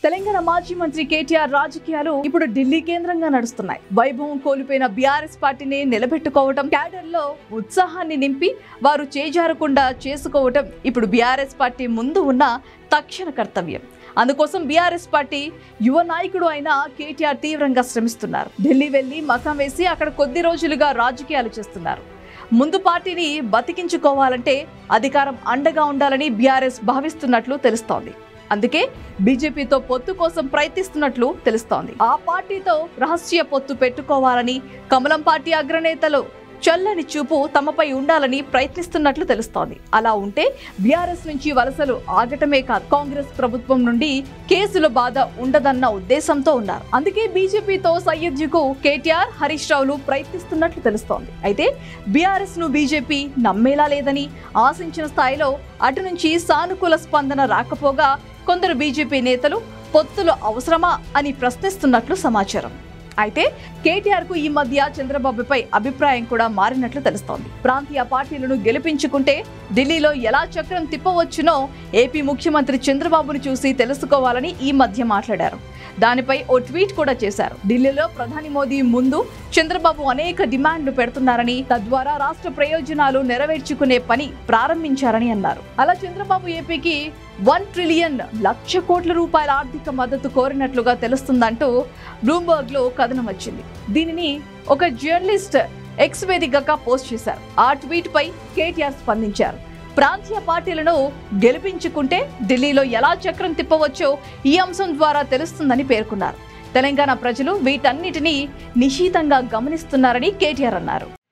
తెలంగాణ మాజీ మంత్రి కేటీఆర్ రాజకీయాలు ఇప్పుడు ఢిల్లీ కేంద్రంగా నడుస్తున్నాయి వైభవం కోల్పోయిన బీఆర్ఎస్ పార్టీని నిలబెట్టుకోవటం క్యాడర్ లో ఉత్సాహాన్ని నింపి వారు చేజారకుండా చేసుకోవటం ఇప్పుడు బీఆర్ఎస్ పార్టీ ముందు ఉన్న తక్షణ కర్తవ్యం అందుకోసం బీఆర్ఎస్ పార్టీ యువ నాయకుడు అయిన కేటీఆర్ తీవ్రంగా శ్రమిస్తున్నారు ఢిల్లీ వెళ్లి మకాం వేసి అక్కడ కొద్ది రోజులుగా రాజకీయాలు చేస్తున్నారు ముందు పార్టీని బతికించుకోవాలంటే అధికారం అండగా ఉండాలని బీఆర్ఎస్ భావిస్తున్నట్లు తెలుస్తోంది అందుకే బీజేపీతో పొత్తు కోసం ప్రయత్నిస్తున్నట్లు తెలుస్తోంది ఆ పార్టీతో రహస్య పొత్తు పెట్టుకోవాలని కమలం పార్టీ అగ్రనేతలు చల్లని చూపు తమపై ఉండాలని ప్రయత్నిస్తున్నట్లు తెలుస్తోంది అలా ఉంటే బీఆర్ఎస్ నుంచి వలసలు ఆగటమే కాదు కాంగ్రెస్ ప్రభుత్వం నుండి కేసుల బాధ ఉండదన్న ఉద్దేశంతో ఉన్నారు అందుకే బీజేపీతో సయ్యద్జుకు కేటీఆర్ హరీష్ రావులు ప్రయత్నిస్తున్నట్లు తెలుస్తోంది అయితే బీఆర్ఎస్ ను బీజేపీ నమ్మేలా లేదని ఆశించిన స్థాయిలో అటు నుంచి సానుకూల స్పందన రాకపోగా కొందరు బీజేపీ నేతలు పొత్తులు అవసరమా అని ప్రశ్నిస్తున్నట్లు సమాచారం అయితే కేటీఆర్ కు ఈ మధ్య చంద్రబాబుపై అభిప్రాయం కూడా మారినట్లు తెలుస్తోంది ప్రాంతీయ పార్టీలను గెలిపించుకుంటే ఢిల్లీలో ఎలా చక్రం తిప్పవచ్చునో ఏపీ ముఖ్యమంత్రి చంద్రబాబును చూసి తెలుసుకోవాలని ఈ మధ్య మాట్లాడారు దానిపై ఓ ట్వీట్ కూడా చేశారు ఢిల్లీలో ప్రధాని మోదీ ముందు చంద్రబాబు అనేక డిమాండ్లు పెడుతున్నారని తద్వారా రాష్ట్ర ప్రయోజనాలు నెరవేర్చుకునే పని ప్రారంభించారని అన్నారు అలా చంద్రబాబు ఏపీకి వన్ ట్రిలియన్ లక్ష కోట్ల రూపాయల ఆర్థిక మద్దతు కోరినట్లుగా తెలుస్తుందంటూ బ్లూంబర్గ్ లో కథనం వచ్చింది దీనిని ఒక జర్నలిస్ట్ ఎక్స్ వేదికగా పోస్ట్ చేశారు ఆ ట్వీట్ పై కేటీఆర్ స్పందించారు ప్రాంతీయ పార్టీలను గెలిపించుకుంటే ఢిల్లీలో ఎలా చక్రం తిప్పవచ్చో ఈ అంశం ద్వారా తెలుస్తుందని పేర్కొన్నారు తెలంగాణ ప్రజలు వీటన్నిటినీ నిశితంగా గమనిస్తున్నారని కేటీఆర్ అన్నారు